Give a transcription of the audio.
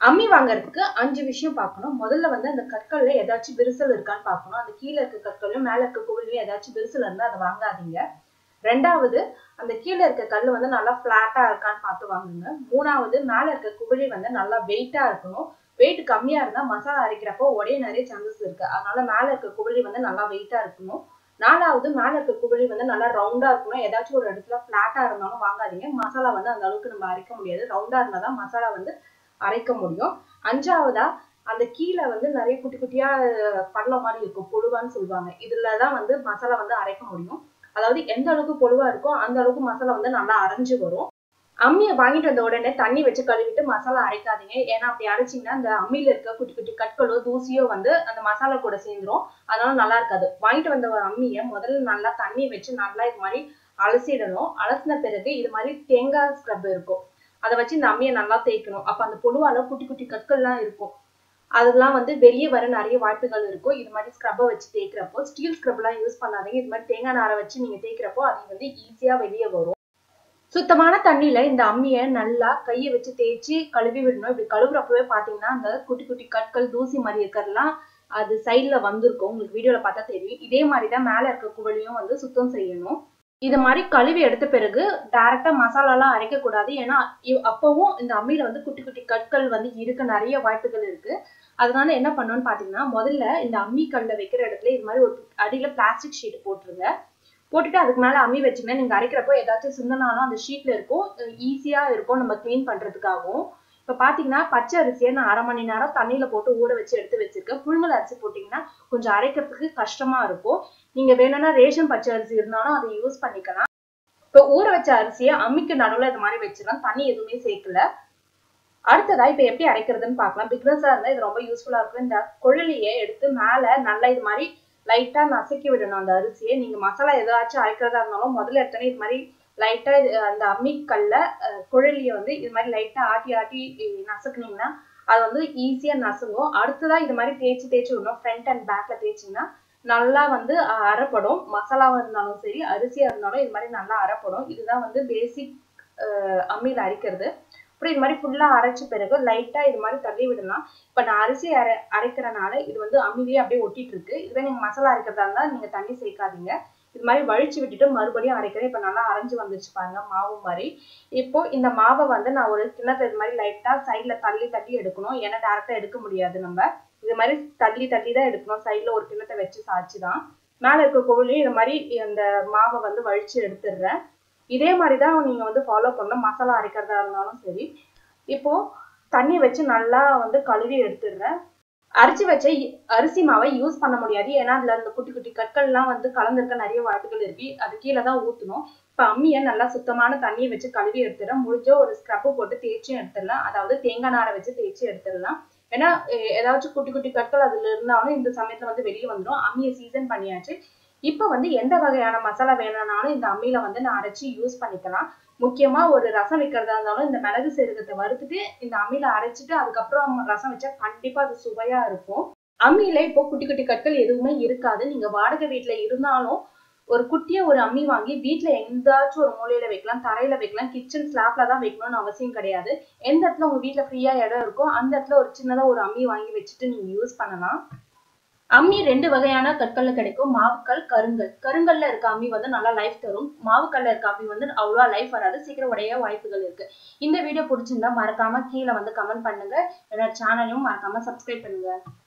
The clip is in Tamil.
அம்மி வாங்குறதுக்கு அஞ்சு விஷயம் பார்க்கணும் முதல்ல வந்து அந்த கற்கள்ல ஏதாச்சும் விரிசல் இருக்கான்னு பார்க்கணும் அந்த கீழே இருக்க கற்களையும் மேல இருக்க குவிலையும் ஏதாச்சும் விரிசல் இருந்தா அதை வாங்காதீங்க ரெண்டாவது அந்த கீழே இருக்க கல் வந்து நல்லா பிளாட்டா இருக்கான்னு பார்த்து வாங்குங்க மூணாவது மேல இருக்க குவிழி வந்து நல்லா வெயிட்டா இருக்கணும் வெயிட் கம்மியா இருந்தா மசாலா அரைக்கிறப்போ உடைய நிறைய சான்சஸ் இருக்கு அதனால மேல இருக்க குவிழி வந்து நல்லா வெயிட்டா இருக்கணும் நாலாவது மேல இருக்க குவிழி வந்து நல்லா ரவுண்டா இருக்கணும் ஏதாச்சும் ஒரு இடத்துல பிளாட்டா இருந்தாலும் வாங்காதீங்க மசாலா வந்து அந்த அளவுக்கு நம்ம அரைக்க முடியாது ரவுண்டா இருந்தாதான் மசாலா வந்து அரைக்க முடியும் அஞ்சாவதா அந்த கீழே வந்து நிறைய குட்டி குட்டியா பள்ளம் மாதிரி இருக்கும் பொழுவான்னு சொல்லுவாங்க இதுலதான் வந்து மசாலா வந்து அரைக்க முடியும் அதாவது எந்த அளவுக்கு பொழுவா இருக்கோ அந்த அளவுக்கு மசாலா வந்து நல்லா அரைஞ்சு வரும் அம்மியை வாங்கிட்டு வந்த உடனே தண்ணி வச்சு கழுவிட்டு மசாலா அரைக்காதீங்க ஏன்னா அப்படி அரைச்சிங்கன்னா அந்த அம்மியில இருக்க குட்டி குட்டி கற்களோ தூசியோ வந்து அந்த மசாலா கூட சேர்ந்துரும் அதனால நல்லா இருக்காது வாங்கிட்டு வந்த ஒரு அம்மியை முதல்ல நல்லா தண்ணி வச்சு நல்லா இது மாதிரி அலசிடணும் அலசின பிறகு இது மாதிரி தேங்காய் ஸ்க்ரப் இருக்கும் அதை வச்சு இந்த அம்மியை நல்லா தேய்க்கணும் அப்ப அந்த பொதுவால குட்டி குட்டி கற்கள்லாம் இருக்கும் அதெல்லாம் வந்து வெளியே வர நிறைய வாய்ப்புகள் இருக்கும் இது மாதிரி ஸ்க்ரப்பை வச்சு தேய்க்கிறப்போ ஸ்டீல் ஸ்க்ரப்லாம் யூஸ் பண்ணாதீங்க இது மாதிரி தேங்காய் நாரை வச்சு நீங்க தேய்க்கிறப்போ அது வந்து ஈஸியா வெளியே வரும் சுத்தமான தண்ணியில இந்த அம்மியை நல்லா கையை வச்சு தேய்ச்சி கழுவி விடணும் இப்படி கழுவுறப்பவே பாத்தீங்கன்னா அந்த குட்டி குட்டி கற்கள் தூசி மாதிரி இருக்கிறதுலாம் அது சைட்ல வந்திருக்கும் உங்களுக்கு வீடியோல பார்த்தா தெரியும் இதே மாதிரிதான் மேல இருக்க குவளையும் வந்து சுத்தம் செய்யணும் இது மாதிரி கழுவி எடுத்த பிறகு டைரக்டா மசாலாலாம் அரைக்க கூடாது ஏன்னா அப்பவும் இந்த அம்மியில வந்து குட்டி குட்டி கற்கள் வந்து இருக்க நிறைய வாய்ப்புகள் இருக்கு அதனால என்ன பண்ணணும்னு பாத்தீங்கன்னா முதல்ல இந்த அம்மி கல்ல வைக்கிற இடத்துல இது மாதிரி ஒரு அடியில பிளாஸ்டிக் ஷீட் போட்டுருங்க போட்டுட்டு அதுக்கு மேல அம்மி வச்சுன்னா நீங்க அரைக்கிறப்போ ஏதாச்சும் சிந்தனாலும் அந்த ஷீட்ல இருக்கும் ஈஸியா இருக்கும் நம்ம கிளீன் பண்றதுக்காகவும் இப்ப பாத்தீங்கன்னா பச்சை அரிசியை நான் அரை மணி நேரம் தண்ணியில போட்டு ஊற வச்சு எடுத்து வச்சிருக்கேன் புழுங்கல் அரிசி போட்டீங்கன்னா கொஞ்சம் அரைக்கிறதுக்கு கஷ்டமா இருக்கும் நீங்க வேணும்னா ரேஷன் பச்சை அரிசி இருந்தாலும் அதை யூஸ் பண்ணிக்கலாம் இப்ப ஊற வச்ச அரிசியை அம்மிக்கு நடுவுல இது மாதிரி வச்சிடலாம் தண்ணி எதுவுமே சேர்க்கல அடுத்ததா இப்ப எப்படி அரைக்கிறதுன்னு பார்க்கலாம் பிக்னஸா இருந்தா இது ரொம்ப யூஸ்ஃபுல்லா இருக்கும் இந்த கொழலியை எடுத்து மேல நல்லா இது மாதிரி லைட்டா நசுக்கி விடணும் அந்த அரிசியை நீங்க மசாலா ஏதாச்சும் அரைக்கிறதா இருந்தாலும் முதல்ல எடுத்தோன்னே இது மாதிரி லைட்டா அந்த அம்மிக்கல்ல குழலிய வந்து இது மாதிரி லைட்டா ஆட்டி ஆட்டி நசுக்குனீங்கன்னா அது வந்து ஈஸியா நசுங்கும் அடுத்ததா இது மாதிரி தேய்ச்சி தேய்ச்சி விடணும் ஃப்ரண்ட் அண்ட் பேக்ல தேய்ச்சிங்கன்னா நல்லா வந்து அரைப்படும் மசாலாவா இருந்தாலும் சரி அரிசியா இருந்தாலும் இது மாதிரி நல்லா அரைப்படும் இதுதான் வந்து பேசிக் அம்மியில அரைக்கிறது அப்புறம் இது மாதிரி ஃபுல்லா அரைச்ச பிறகு லைட்டா இது மாதிரி தள்ளி விடலாம் இப்ப நான் அரிசி அரை அரைக்கிறனால இது வந்து அம்மிலேயே அப்படியே ஒட்டிட்டு இருக்கு இதுவே நீங்க மசாலா அரைக்கிறதா இருந்தா நீங்க தண்ணி சேர்க்காதீங்க இது மாதிரி வழிச்சு விட்டுட்டு மறுபடியும் அரைக்கிறேன் இப்ப நல்லா அரைஞ்சு வந்துருச்சு பாருங்க மாவு மாதிரி இப்போ இந்த மாவை வந்து நான் ஒரு கிண்ணத்துல இது மாதிரி லைட்டா சைட்ல தள்ளி தள்ளி எடுக்கணும் ஏன்னா டேரக்டா எடுக்க முடியாது நம்ம இது மாதிரி தள்ளி தள்ளி தான் எடுக்கணும் சைட்ல ஒரு கிண்ணத்தை வச்சு சாய்ச்சி தான் மேல இருக்க கோவிலையும் இது மாதிரி அந்த மாவை வந்து வழிச்சு எடுத்துடுறேன் இதே மாதிரி தான் நீங்க வந்து ஃபாலோ பண்ணணும் மசாலா அரைக்கிறதா இருந்தாலும் சரி இப்போ தண்ணி வச்சு நல்லா வந்து கழுவி எடுத்துடுறேன் அரைச்சி வச்ச அரிசி மாவை யூஸ் பண்ண முடியாது ஏன்னா அதுல அந்த குட்டி குட்டி கற்கள்லாம் வந்து கலந்துருக்க நிறைய வாய்ப்புகள் இருக்கு அது கீழே தான் ஊத்தணும் இப்ப அம்மியை நல்லா சுத்தமான தண்ணியை வச்சு கழுவி எடுத்துடுறேன் முடிஞ்ச ஒரு ஸ்க்ரப்பு போட்டு தேய்ச்சும் எடுத்துடலாம் அதாவது தேங்காய் நாரை வச்சு தேய்ச்சி எடுத்துடலாம் ஏன்னா ஏதாச்சும் குட்டி குட்டி கற்கள் அதுல இருந்தாலும் இந்த சமயத்துல வந்து வெளியே வந்துடும் அம்மியை சீசன் பண்ணியாச்சு இப்ப வந்து எந்த வகையான மசாலா வேணும்னாலும் இந்த அம்மியில வந்து நான் அரைச்சி யூஸ் பண்ணிக்கலாம் முக்கியமா ஒரு ரசம் வைக்கிறதா இருந்தாலும் இந்த மிளகு சீரகத்தை வறுத்துட்டு இந்த அம்மியில அரைச்சிட்டு அதுக்கப்புறம் ரசம் வச்சா கண்டிப்பா அது சுவையா இருக்கும் அம்மியில இப்போ குட்டி குட்டி கற்கள் எதுவுமே இருக்காது நீங்க வாடகை வீட்டுல இருந்தாலும் ஒரு குட்டிய ஒரு அம்மி வாங்கி வீட்டுல எந்தாச்சும் ஒரு மூலையில வைக்கலாம் தரையில வைக்கலாம் கிச்சன் ஸ்லாப்ல தான் வைக்கணும்னு அவசியம் கிடையாது எந்த இடத்துல உங்க வீட்டுல ஃப்ரீயா இடம் இருக்கோ அந்த இடத்துல ஒரு சின்னதா ஒரு அம்மி வாங்கி வச்சுட்டு நீங்க யூஸ் பண்ணலாம் அம்மி ரெண்டு வகையான கற்கள்ல கிடைக்கும் மாவுக்கல் கருங்கல் கருங்கல்ல இருக்க அம்மி வந்து நல்லா லைஃப் தரும் மாவுக்கல்ல இருக்க அம்மி வந்து அவ்வளவா லைஃப் வராது சீக்கிரம் உடைய வாய்ப்புகள் இருக்கு இந்த வீடியோ பிடிச்சிருந்தா மறக்காம கீழே வந்து கமெண்ட் பண்ணுங்க என்னோட சேனலையும் மறக்காம சப்ஸ்கிரைப் பண்ணுங்க